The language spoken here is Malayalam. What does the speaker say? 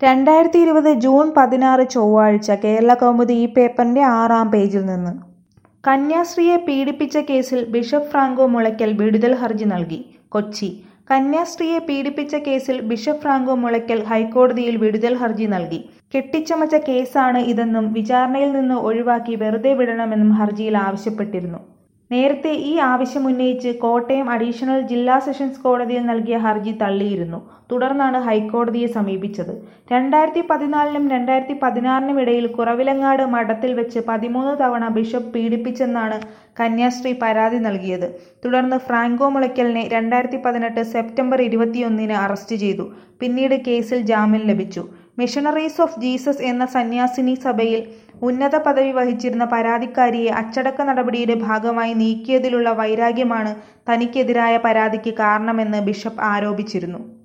രണ്ടായിരത്തി ഇരുപത് ജൂൺ പതിനാറ് ചൊവ്വാഴ്ച കേരളകൗമുദി ഈ പേപ്പറിന്റെ ആറാം പേജിൽ നിന്ന് കന്യാസ്ത്രീയെ പീഡിപ്പിച്ച കേസിൽ ബിഷപ്പ് ഫ്രാങ്കോ മുളയ്ക്കൽ വിടുതൽ ഹർജി നൽകി കൊച്ചി കന്യാസ്ത്രീയെ പീഡിപ്പിച്ച കേസിൽ ബിഷപ്പ് ഫ്രാങ്കോ മുളയ്ക്കൽ ഹൈക്കോടതിയിൽ വിടുതൽ ഹർജി നൽകി കെട്ടിച്ചമച്ച കേസാണ് ഇതെന്നും വിചാരണയിൽ നിന്ന് ഒഴിവാക്കി വെറുതെ വിടണമെന്നും ഹർജിയിൽ ആവശ്യപ്പെട്ടിരുന്നു നേരത്തെ ഈ ആവശ്യമുന്നയിച്ച് കോട്ടയം അഡീഷണൽ ജില്ലാ സെഷൻസ് കോടതിയിൽ നൽകിയ ഹർജി തള്ളിയിരുന്നു തുടർന്നാണ് ഹൈക്കോടതിയെ സമീപിച്ചത് രണ്ടായിരത്തി പതിനാലിനും രണ്ടായിരത്തി പതിനാറിനും ഇടയിൽ കുറവിലങ്ങാട് മഠത്തിൽ വെച്ച് പതിമൂന്ന് തവണ ബിഷപ്പ് പീഡിപ്പിച്ചെന്നാണ് കന്യാസ്ത്രീ പരാതി നൽകിയത് തുടർന്ന് ഫ്രാങ്കോ മുളയ്ക്കലിനെ രണ്ടായിരത്തി പതിനെട്ട് സെപ്റ്റംബർ ഇരുപത്തിയൊന്നിന് അറസ്റ്റ് ചെയ്തു പിന്നീട് കേസിൽ ജാമ്യം ലഭിച്ചു മിഷണറീസ് ഓഫ് ജീസസ് എന്ന സന്യാസിനി സഭയിൽ ഉന്നത പദവി വഹിച്ചിരുന്ന പരാതിക്കാരിയെ അച്ചടക്ക നടപടിയുടെ ഭാഗമായി നീക്കിയതിലുള്ള വൈരാഗ്യമാണ് തനിക്കെതിരായ പരാതിക്ക് കാരണമെന്ന് ബിഷപ്പ് ആരോപിച്ചിരുന്നു